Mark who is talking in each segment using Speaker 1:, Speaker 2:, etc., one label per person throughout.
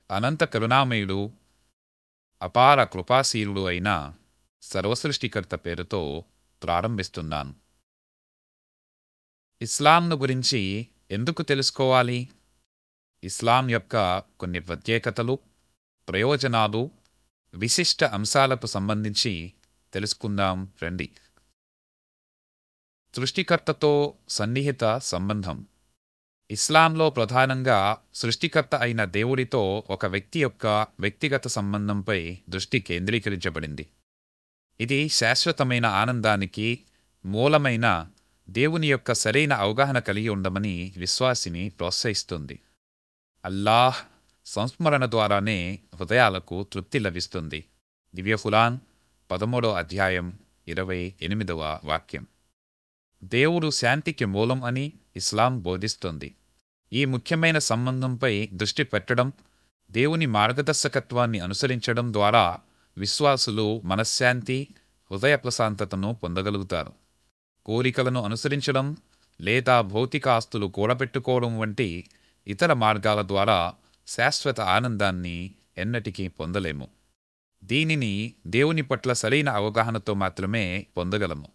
Speaker 1: అనంత కరుణామయుడు అపార కృపాశీలుడు అయిన సర్వసృష్టికర్త పేరుతో ప్రారంభిస్తున్నాను ఇస్లాంను గురించి ఎందుకు తెలుసుకోవాలి ఇస్లాం యొక్క కొన్ని ప్రత్యేకతలు ప్రయోజనాలు విశిష్ట అంశాలకు సంబంధించి తెలుసుకుందాం రండి సృష్టికర్తతో సన్నిహిత సంబంధం ఇస్లాంలో ప్రధానంగా సృష్టికర్త అయిన దేవుడితో ఒక వ్యక్తి యొక్క వ్యక్తిగత సంబంధంపై దృష్టి కేంద్రీకరించబడింది ఇది శాశ్వతమైన ఆనందానికి మూలమైన దేవుని యొక్క సరైన అవగాహన కలిగి ఉండమని విశ్వాసిని ప్రోత్సహిస్తుంది అల్లాహ్ సంస్మరణ ద్వారానే హృదయాలకు తృప్తి లభిస్తుంది దివ్యఫులాన్ పదమూడో అధ్యాయం ఇరవై ఎనిమిదవ వాక్యం దేవుడు శాంతికి మూలం అని ఇస్లాం బోధిస్తుంది ఈ ముఖ్యమైన సంబంధంపై దృష్టి పెట్టడం దేవుని మార్గదర్శకత్వాన్ని అనుసరించడం ద్వారా విశ్వాసులు మనశ్శాంతి హృదయ ప్రశాంతతను పొందగలుగుతారు కోరికలను అనుసరించడం లేదా భౌతిక ఆస్తులు కూడబెట్టుకోవడం వంటి ఇతర మార్గాల ద్వారా శాశ్వత ఆనందాన్ని ఎన్నటికీ పొందలేము దీనిని దేవుని పట్ల సరైన అవగాహనతో మాత్రమే పొందగలము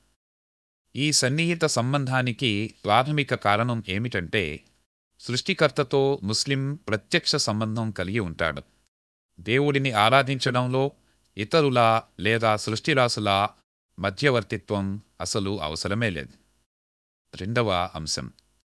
Speaker 1: ఈ సన్నిహిత సంబంధానికి ప్రాథమిక కారణం ఏమిటంటే సృష్టికర్తతో ముస్లిం ప్రత్యక్ష సంబంధం కలిగి ఉంటాడు దేవుడిని ఆరాధించడంలో ఇతరుల లేదా సృష్టిరాశుల మధ్యవర్తిత్వం అసలు అవసరమే లేదు రెండవ అంశం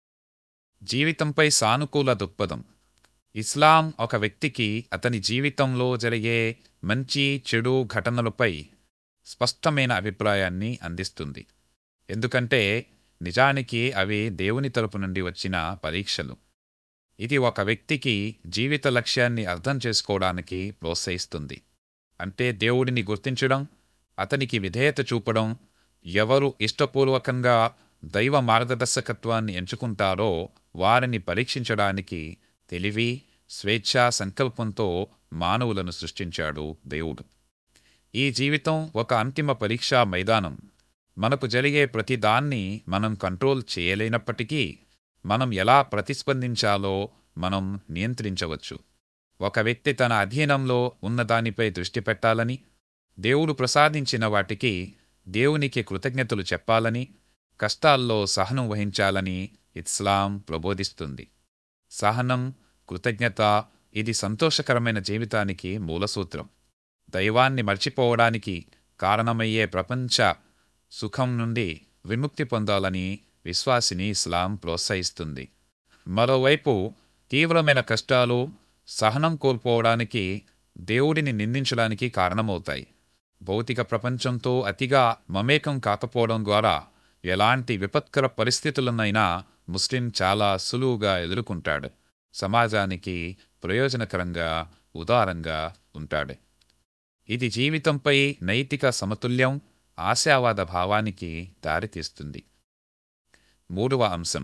Speaker 1: జీవితంపై సానుకూల దృక్పథం ఇస్లాం ఒక వ్యక్తికి అతని జీవితంలో జరిగే మంచి చెడు ఘటనలపై స్పష్టమైన అభిప్రాయాన్ని అందిస్తుంది ఎందుకంటే నిజానికి అవి దేవుని తరపు నుండి వచ్చిన పరీక్షలు ఇది ఒక వ్యక్తికి జీవిత లక్ష్యాన్ని అర్థం చేసుకోవడానికి ప్రోత్సహిస్తుంది అంటే దేవుడిని గుర్తించడం అతనికి విధేయత చూపడం ఎవరు ఇష్టపూర్వకంగా దైవ మార్గదర్శకత్వాన్ని ఎంచుకుంటారో వారిని పరీక్షించడానికి తెలివి స్వేచ్ఛా సంకల్పంతో మానవులను సృష్టించాడు దేవుడు ఈ జీవితం ఒక అంతిమ పరీక్షా మైదానం మనకు జరిగే ప్రతిదాన్ని మనం కంట్రోల్ చేయలేనప్పటికీ మనం ఎలా ప్రతిస్పందించాలో మనం నియంత్రించవచ్చు ఒక వ్యక్తి తన అధీనంలో ఉన్నదానిపై దృష్టి పెట్టాలని దేవుడు ప్రసాదించిన వాటికి దేవునికి కృతజ్ఞతలు చెప్పాలని కష్టాల్లో సహనం వహించాలని ఇస్లాం ప్రబోధిస్తుంది సహనం కృతజ్ఞత ఇది సంతోషకరమైన జీవితానికి మూలసూత్రం దైవాన్ని మర్చిపోవడానికి కారణమయ్యే ప్రపంచ సుఖం నుండి విముక్తి పొందాలని విశ్వాసిని ఇస్లాం ప్రోత్సహిస్తుంది మరోవైపు తీవ్రమైన కష్టాలు సహనం కోల్పోవడానికి దేవుడిని నిందించడానికి కారణమవుతాయి భౌతిక ప్రపంచంతో అతిగా మమేకం కాకపోవడం ద్వారా ఎలాంటి విపత్కర పరిస్థితులనైనా ముస్లిం చాలా సులువుగా ఎదుర్కొంటాడు సమాజానికి ప్రయోజనకరంగా ఉదారంగా ఉంటాడు ఇది జీవితంపై నైతిక సమతుల్యం ఆశావాద భావానికి దారితీస్తుంది మూడవ అంశం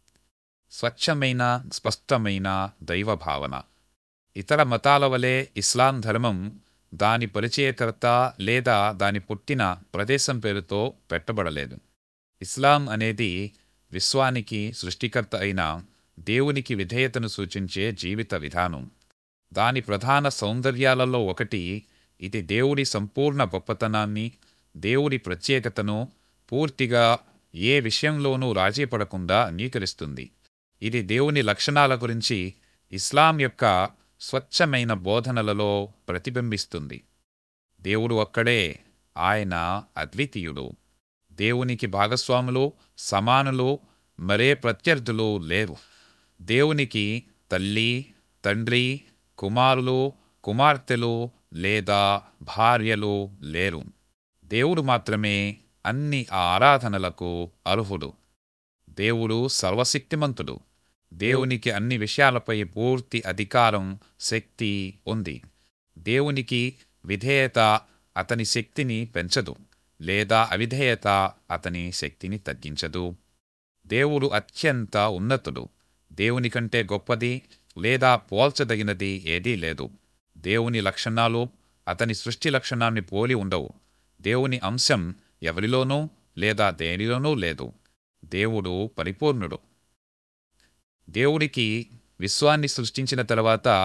Speaker 1: స్వచ్ఛమైన స్పష్టమైన దైవ భావన ఇతర మతాల వలె ఇస్లాం ధర్మం దాని పరిచయకర్త లేదా దాని పుట్టిన ప్రదేశం పేరుతో పెట్టబడలేదు ఇస్లాం అనేది విశ్వానికి సృష్టికర్త అయిన దేవునికి విధేయతను సూచించే జీవిత విధానం దాని ప్రధాన సౌందర్యాలలో ఒకటి ఇది దేవుడి సంపూర్ణ గొప్పతనాన్ని దేవుడి ప్రత్యేకతను పూర్తిగా ఏ విషయంలోనూ రాజీ పడకుండా అంగీకరిస్తుంది ఇది దేవుని లక్షణాల గురించి ఇస్లాం యొక్క స్వచ్ఛమైన బోధనలలో ప్రతిబింబిస్తుంది దేవుడు ఒక్కడే ఆయన అద్వితీయుడు దేవునికి భాగస్వాములు సమానులు మరే ప్రత్యర్థులు లేరు దేవునికి తల్లి తండ్రి కుమారులు కుమార్తెలు లేదా భార్యలు లేరు దేవుడు మాత్రమే అన్ని ఆరాధనలకు అర్హుడు దేవుడు సర్వశక్తిమంతుడు దేవునికి అన్ని విషయాలపై పూర్తి అధికారం శక్తి ఉంది దేవునికి విధేయత అతని శక్తిని పెంచదు లేదా అవిధేయత అతని శక్తిని తగ్గించదు దేవుడు అత్యంత ఉన్నతుడు దేవుని కంటే గొప్పది లేదా పోల్చదగినది ఏదీ లేదు దేవుని లక్షణాలు అతని సృష్టి లక్షణాన్ని పోలి ఉండవు దేవుని అంశం ఎవరిలోనూ లేదా దేనిలోనూ లేదు దేవుడు పరిపూర్ణుడు దేవుడికి విశ్వాన్ని సృష్టించిన తర్వాత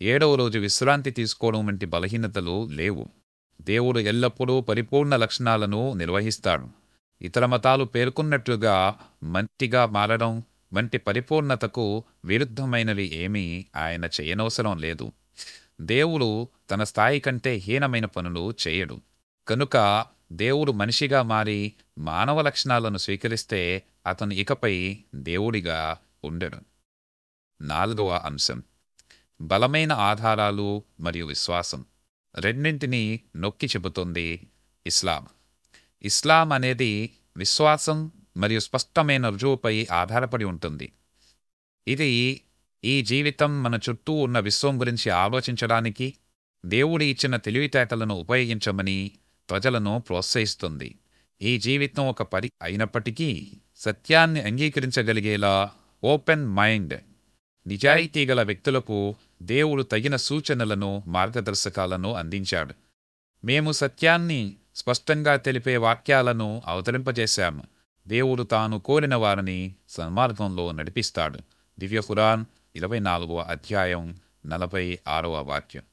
Speaker 1: ఏడవ రోజు విశ్రాంతి తీసుకోవడం వంటి బలహీనతలు లేవు దేవుడు ఎల్లప్పుడూ పరిపూర్ణ లక్షణాలను నిర్వహిస్తాడు ఇతర మతాలు పేర్కొన్నట్లుగా మంటిగా మారడం వంటి పరిపూర్ణతకు విరుద్ధమైనవి ఏమీ ఆయన చేయనవసరం లేదు దేవుడు తన స్థాయి కంటే హీనమైన పనులు చేయడు కనుక దేవుడు మనిషిగా మారి మానవ లక్షణాలను స్వీకరిస్తే అతను ఇకపై దేవుడిగా ఉండడు నాలుగవ అంశం బలమైన ఆధారాలు మరియు విశ్వాసం రెండింటినీ నొక్కి చెబుతుంది ఇస్లాం ఇస్లాం అనేది విశ్వాసం మరియు స్పష్టమైన రుజువుపై ఆధారపడి ఉంటుంది ఇది ఈ జీవితం మన చుట్టూ ఉన్న విశ్వం గురించి ఆలోచించడానికి దేవుడి ఇచ్చిన తెలివితేటలను ఉపయోగించమని ప్రజలను ప్రోత్సహిస్తుంది ఈ జీవితం ఒక పరి అయినప్పటికీ సత్యాన్ని అంగీకరించగలిగేలా ఓపెన్ మైండ్ నిజాయితీ గల వ్యక్తులకు దేవుడు తగిన సూచనలను మార్గదర్శకాలను అందించాడు మేము సత్యాన్ని స్పష్టంగా తెలిపే వాక్యాలను అవతరింపజేశాము దేవుడు తాను కోరిన వారిని సన్మార్గంలో నడిపిస్తాడు దివ్య ఖురాన్ ఇరవై నాలుగవ అధ్యాయం నలభై ఆరవ వాక్యం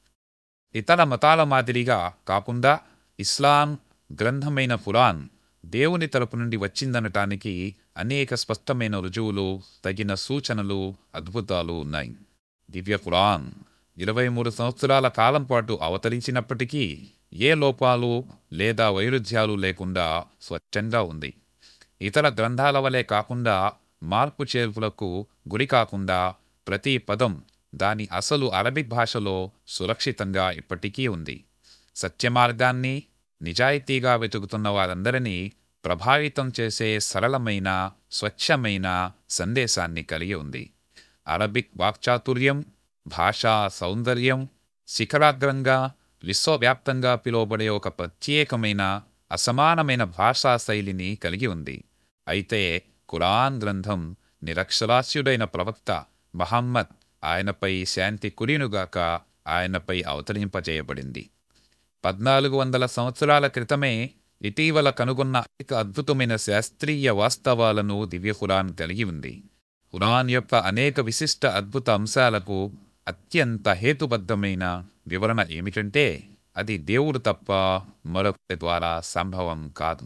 Speaker 1: ఇతర మతాల మాదిరిగా కాకుండా ఇస్లాం గ్రంథమైన ఖురాన్ దేవుని తరపు నుండి వచ్చిందనటానికి అనేక స్పష్టమైన రుజువులు తగిన సూచనలు అద్భుతాలు ఉన్నాయి దివ్య ఖురాన్ ఇరవై మూడు సంవత్సరాల కాలం పాటు అవతరించినప్పటికీ ఏ లోపాలు లేదా వైరుధ్యాలు లేకుండా స్వచ్ఛంగా ఉంది ఇతర గ్రంథాల వలె కాకుండా మార్పు చేర్పులకు గురి కాకుండా ప్రతి పదం దాని అసలు అరబిక్ భాషలో సురక్షితంగా ఇప్పటికీ ఉంది సత్యమార్గాన్ని నిజాయితీగా వెతుకుతున్న వారందరినీ ప్రభావితం చేసే సరళమైన స్వచ్ఛమైన సందేశాన్ని కలిగి ఉంది అరబిక్ వాక్చాతుర్యం భాషా సౌందర్యం శిఖరాగ్రంగా విశ్వవ్యాప్తంగా పిలువబడే ఒక ప్రత్యేకమైన అసమానమైన భాషా శైలిని కలిగి ఉంది అయితే ఖురాన్ గ్రంథం నిరక్షరాస్యుడైన ప్రవక్త మహమ్మద్ ఆయనపై శాంతి కురినుగాక ఆయనపై అవతరింపజేయబడింది పద్నాలుగు వందల సంవత్సరాల క్రితమే ఇటీవల కనుగొన్న అనేక అద్భుతమైన శాస్త్రీయ వాస్తవాలను దివ్య ఖురాన్ కలిగి ఉంది ఖురాన్ యొక్క అనేక విశిష్ట అద్భుత అంశాలకు అత్యంత హేతుబద్ధమైన వివరణ ఏమిటంటే అది దేవుడు తప్ప మరొకటి ద్వారా సంభవం కాదు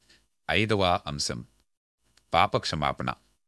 Speaker 1: ఐదవ అంశం పాపక్షమాపణ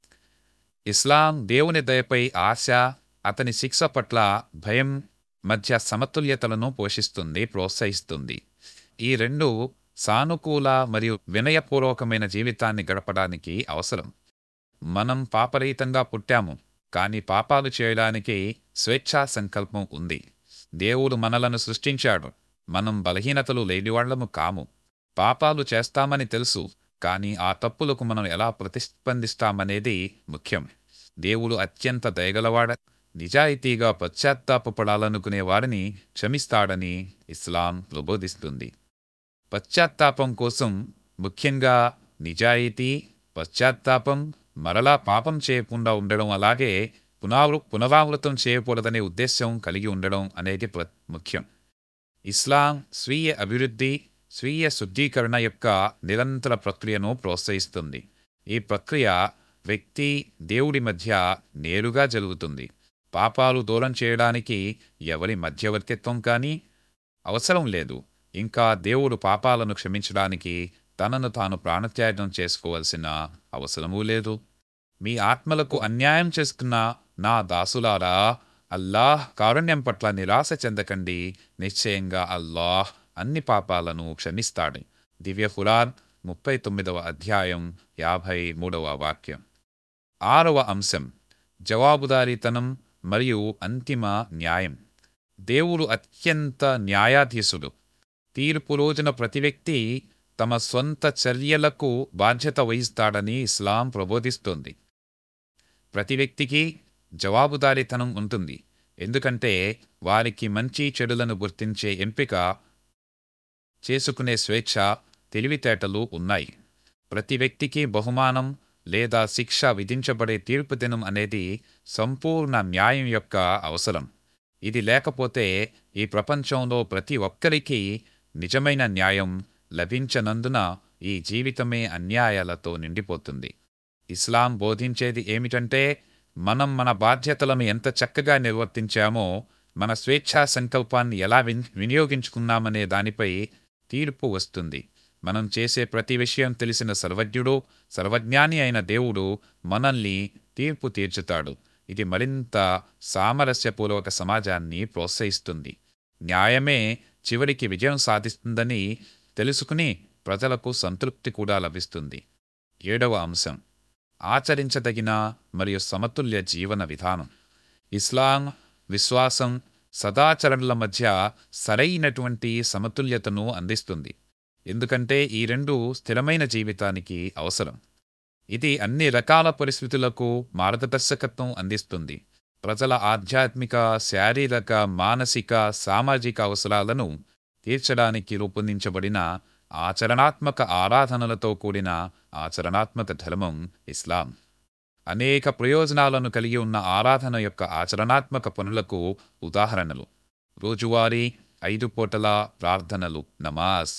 Speaker 1: ఇస్లాం దేవుని దయపై ఆశ అతని శిక్ష పట్ల భయం మధ్య సమతుల్యతలను పోషిస్తుంది ప్రోత్సహిస్తుంది ఈ రెండు సానుకూల మరియు వినయపూర్వకమైన జీవితాన్ని గడపడానికి అవసరం మనం పాపరహితంగా పుట్టాము కానీ పాపాలు చేయడానికి స్వేచ్ఛా సంకల్పం ఉంది దేవుడు మనలను సృష్టించాడు మనం బలహీనతలు లేనివాళ్లము కాము పాపాలు చేస్తామని తెలుసు కానీ ఆ తప్పులకు మనం ఎలా ప్రతిస్పందిస్తామనేది ముఖ్యం దేవుడు అత్యంత దయగలవాడ నిజాయితీగా పశ్చాత్తాపపడాలనుకునే వారిని క్షమిస్తాడని ఇస్లాం ప్రబోధిస్తుంది పశ్చాత్తాపం కోసం ముఖ్యంగా నిజాయితీ పశ్చాత్తాపం మరలా పాపం చేయకుండా ఉండడం అలాగే పునరావృ పునరావృతం చేయకూడదనే ఉద్దేశం కలిగి ఉండడం అనేది ప్ర ముఖ్యం ఇస్లాం స్వీయ అభివృద్ధి స్వీయ శుద్ధీకరణ యొక్క నిరంతర ప్రక్రియను ప్రోత్సహిస్తుంది ఈ ప్రక్రియ వ్యక్తి దేవుడి మధ్య నేరుగా జరుగుతుంది పాపాలు దూరం చేయడానికి ఎవరి మధ్యవర్తిత్వం కానీ అవసరం లేదు ఇంకా దేవుడు పాపాలను క్షమించడానికి తనను తాను ప్రాణత్యాగం చేసుకోవలసిన అవసరమూ లేదు మీ ఆత్మలకు అన్యాయం చేసుకున్న నా దాసులారా అల్లాహ్ కారుణ్యం పట్ల నిరాశ చెందకండి నిశ్చయంగా అల్లాహ్ అన్ని పాపాలను క్షమిస్తాడు దివ్య ఖురాన్ ముప్పై తొమ్మిదవ అధ్యాయం యాభై మూడవ వాక్యం ఆరవ అంశం జవాబుదారీతనం మరియు అంతిమ న్యాయం దేవుడు అత్యంత న్యాయాధీశుడు తీర్పు రోజున ప్రతి వ్యక్తి తమ సొంత చర్యలకు బాధ్యత వహిస్తాడని ఇస్లాం ప్రబోధిస్తోంది ప్రతి వ్యక్తికి జవాబుదారీతనం ఉంటుంది ఎందుకంటే వారికి మంచి చెడులను గుర్తించే ఎంపిక చేసుకునే స్వేచ్ఛ తెలివితేటలు ఉన్నాయి ప్రతి వ్యక్తికి బహుమానం లేదా శిక్ష విధించబడే తీర్పు దినం అనేది సంపూర్ణ న్యాయం యొక్క అవసరం ఇది లేకపోతే ఈ ప్రపంచంలో ప్రతి ఒక్కరికి నిజమైన న్యాయం లభించనందున ఈ జీవితమే అన్యాయాలతో నిండిపోతుంది ఇస్లాం బోధించేది ఏమిటంటే మనం మన బాధ్యతలను ఎంత చక్కగా నిర్వర్తించామో మన స్వేచ్ఛా సంకల్పాన్ని ఎలా విన్ వినియోగించుకున్నామనే దానిపై తీర్పు వస్తుంది మనం చేసే ప్రతి విషయం తెలిసిన సర్వజ్ఞుడు సర్వజ్ఞాని అయిన దేవుడు మనల్ని తీర్పు తీర్చుతాడు ఇది మరింత సామరస్యపూర్వక సమాజాన్ని ప్రోత్సహిస్తుంది న్యాయమే చివరికి విజయం సాధిస్తుందని తెలుసుకుని ప్రజలకు సంతృప్తి కూడా లభిస్తుంది ఏడవ అంశం ఆచరించదగిన మరియు సమతుల్య జీవన విధానం ఇస్లాం విశ్వాసం సదాచరణల మధ్య సరైనటువంటి సమతుల్యతను అందిస్తుంది ఎందుకంటే ఈ రెండు స్థిరమైన జీవితానికి అవసరం ఇది అన్ని రకాల పరిస్థితులకు మార్గదర్శకత్వం అందిస్తుంది ప్రజల ఆధ్యాత్మిక శారీరక మానసిక సామాజిక అవసరాలను తీర్చడానికి రూపొందించబడిన ఆచరణాత్మక ఆరాధనలతో కూడిన ఆచరణాత్మక ధర్మం ఇస్లాం అనేక ప్రయోజనాలను కలిగి ఉన్న ఆరాధన యొక్క ఆచరణాత్మక పనులకు ఉదాహరణలు రోజువారీ ఐదు పూటల ప్రార్థనలు నమాజ్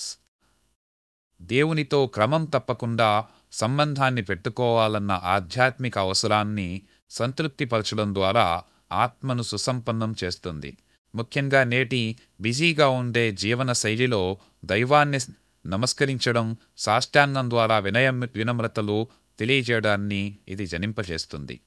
Speaker 1: దేవునితో క్రమం తప్పకుండా సంబంధాన్ని పెట్టుకోవాలన్న ఆధ్యాత్మిక అవసరాన్ని సంతృప్తిపరచడం ద్వారా ఆత్మను సుసంపన్నం చేస్తుంది ముఖ్యంగా నేటి బిజీగా ఉండే జీవన శైలిలో దైవాన్ని నమస్కరించడం సాష్టాంగం ద్వారా వినయం వినమ్రతలు తెలియజేయడాన్ని ఇది జనింపజేస్తుంది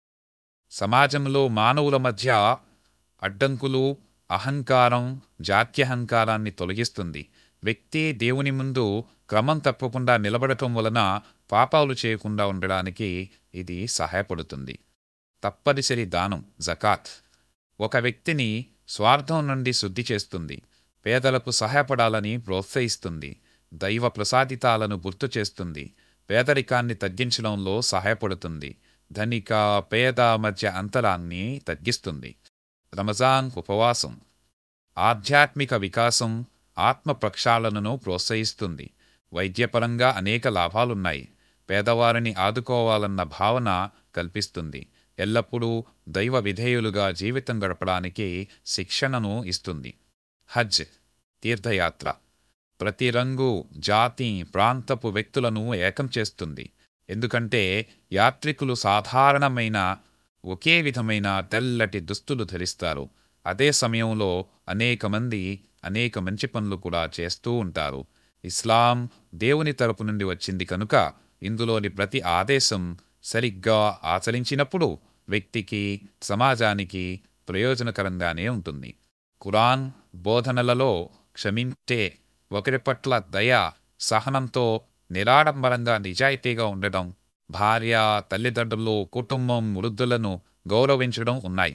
Speaker 1: సమాజంలో మానవుల మధ్య అడ్డంకులు అహంకారం జాత్యహంకారాన్ని తొలగిస్తుంది వ్యక్తి దేవుని ముందు క్రమం తప్పకుండా నిలబడటం వలన పాపాలు చేయకుండా ఉండడానికి ఇది సహాయపడుతుంది తప్పనిసరి దానం జకాత్ ఒక వ్యక్తిని స్వార్థం నుండి శుద్ధి చేస్తుంది పేదలకు సహాయపడాలని ప్రోత్సహిస్తుంది దైవ ప్రసాదితాలను గుర్తు చేస్తుంది పేదరికాన్ని తగ్గించడంలో సహాయపడుతుంది ధనిక పేద మధ్య అంతరాన్ని తగ్గిస్తుంది రమజాన్ ఉపవాసం ఆధ్యాత్మిక వికాసం ఆత్మ ప్రక్షాళనను ప్రోత్సహిస్తుంది వైద్యపరంగా అనేక లాభాలున్నాయి పేదవారిని ఆదుకోవాలన్న భావన కల్పిస్తుంది ఎల్లప్పుడూ దైవ విధేయులుగా జీవితం గడపడానికి శిక్షణను ఇస్తుంది హజ్ తీర్థయాత్ర ప్రతి రంగు జాతి ప్రాంతపు వ్యక్తులను ఏకం చేస్తుంది ఎందుకంటే యాత్రికులు సాధారణమైన ఒకే విధమైన తెల్లటి దుస్తులు ధరిస్తారు అదే సమయంలో అనేక మంది అనేక మంచి పనులు కూడా చేస్తూ ఉంటారు ఇస్లాం దేవుని తరపు నుండి వచ్చింది కనుక ఇందులోని ప్రతి ఆదేశం సరిగ్గా ఆచరించినప్పుడు వ్యక్తికి సమాజానికి ప్రయోజనకరంగానే ఉంటుంది ఖురాన్ బోధనలలో క్షమించే ఒకరి పట్ల దయ సహనంతో నిరాడంబరంగా నిజాయితీగా ఉండడం భార్య తల్లిదండ్రులు కుటుంబం వృద్ధులను గౌరవించడం ఉన్నాయి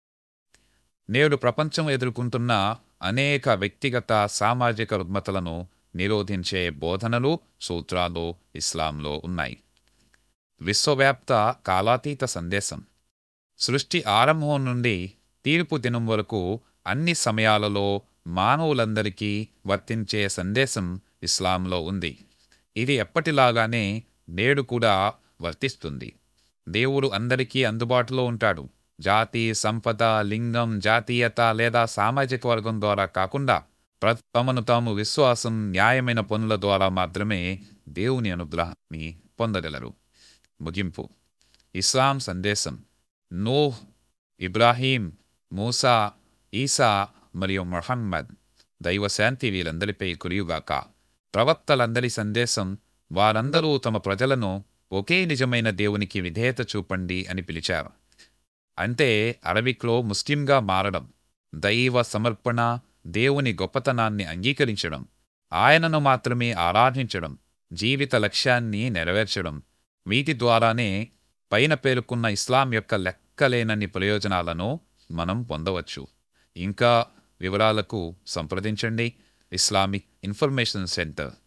Speaker 1: నేడు ప్రపంచం ఎదుర్కొంటున్న అనేక వ్యక్తిగత సామాజిక రుగ్మతలను నిరోధించే బోధనలు సూత్రాలు ఇస్లాంలో ఉన్నాయి విశ్వవ్యాప్త కాలాతీత సందేశం సృష్టి ఆరంభం నుండి తీర్పు దినం వరకు అన్ని సమయాలలో మానవులందరికీ వర్తించే సందేశం ఇస్లాంలో ఉంది ఇది ఎప్పటిలాగానే నేడు కూడా వర్తిస్తుంది దేవుడు అందరికీ అందుబాటులో ఉంటాడు జాతి సంపద లింగం జాతీయత లేదా సామాజిక వర్గం ద్వారా కాకుండా ప్ర తమను తాము విశ్వాసం న్యాయమైన పనుల ద్వారా మాత్రమే దేవుని అనుగ్రహాన్ని పొందగలరు ముగింపు ఇస్లాం సందేశం నూహ్ ఇబ్రాహీం మూసా ఈసా మరియు మొహమ్మద్ దైవశాంతి వీరందరిపై కురియుగాక ప్రవక్తలందరి సందేశం వారందరూ తమ ప్రజలను ఒకే నిజమైన దేవునికి విధేయత చూపండి అని పిలిచారు అంటే అరబిక్లో ముస్లింగా మారడం దైవ సమర్పణ దేవుని గొప్పతనాన్ని అంగీకరించడం ఆయనను మాత్రమే ఆరాధించడం జీవిత లక్ష్యాన్ని నెరవేర్చడం వీటి ద్వారానే పైన పేర్కొన్న ఇస్లాం యొక్క లెక్కలేనన్ని ప్రయోజనాలను మనం పొందవచ్చు ఇంకా వివరాలకు సంప్రదించండి ఇస్లామిక్ ఇన్ఫర్మేషన్ సెంటర్